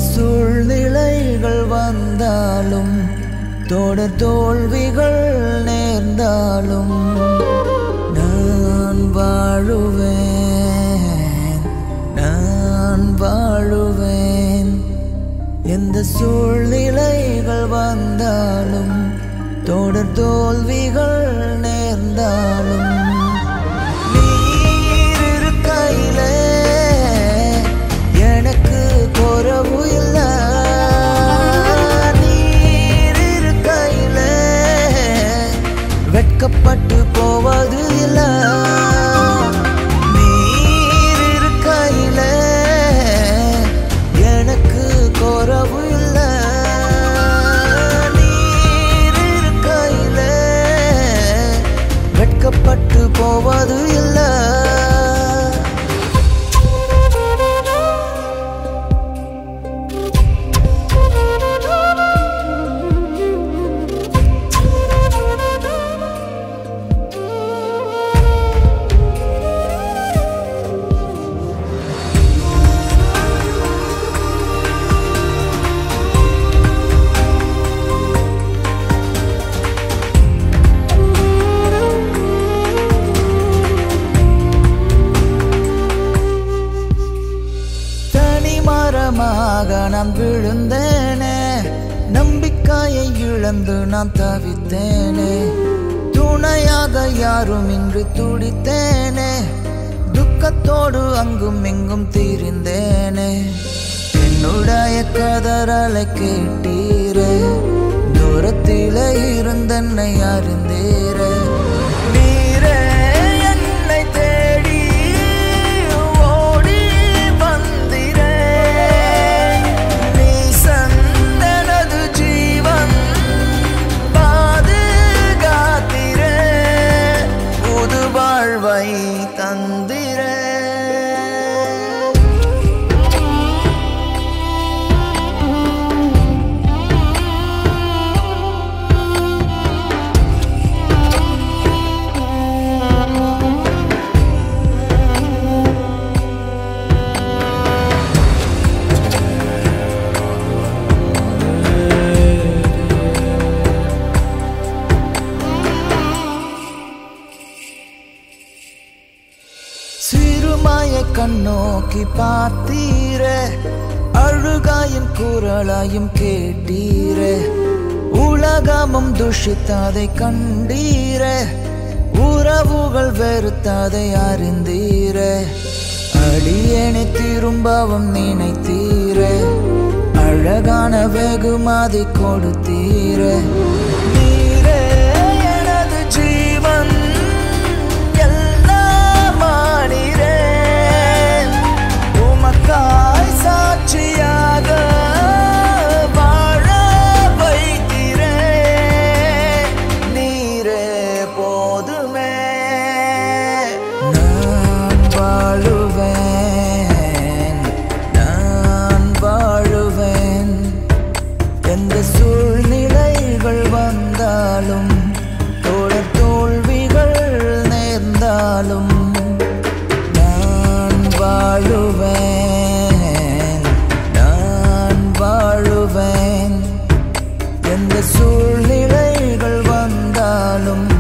சூழ்நிலைகள் வந்தாலும் தொடர் தோல்விகள் நேர்ந்தாலும் நான் வாழுவேன் நான் வாழுவேன் எந்த சூழ்நிலைகள் வந்தாலும் தொடர் தோல்விகள் நேர்ந்தாலும் நீர் இருக்கையிலே எனக்கு குறவு இல்லை நீர் இருக்கையிலே வெட்கப்பட்டு போவது இல்லை நீர் இருக்கையிலே எனக்கு குறவு இல்லை நீர் இருக்கையிலே வெட்கப்பட்டு போவது இல்லை தனி மரமாக நான் விழுந்தேனே நம்பிக்கையை இழந்து நான் தவித்தேனே துணையாக யாரும் இன்று துடித்தேனே துக்கத்தோடு அங்கும் இங்கும் தீர்ந்தேனே என்னுடைய கதறலை கேட்டீரே தூரத்திலே இருந்தென்னை அறிந்தீரே நீரே என்னை தேடி ஓடி வந்திரே நீ சந்தனது ஜீவன் பாதுகாத்திரே புது வாழ்வை தந்திரே சிறுமாயை கண்ணோக்கி பார்த்தீரே அழுகாயின் குரலாயும் கேட்டீரே உலகமும் துஷித்ததை கண்டீரே உறவுகள் வெறுத்ததை அறிந்தீரே அடியேனை திரும்பவும் நினைத்தீரே அழகான வெகுமதி கொடுத்தீரே நீரே எனது ஜீவன் எல்லாமானீரே உமக்காய் சாட்சியாக வாழ வைத்தீரே நீரே போதுமே நான் வாழுவேன் நான் வாழுவேன் எந்த சூழ்நிலைகள் வந்தாலும் தொடர் தோல்விகள் நேர்ந்தாலும் நான் வாழுவேன் நான் வாழுவேன் எந்த சூழ்நிலைகள் வந்தாலும்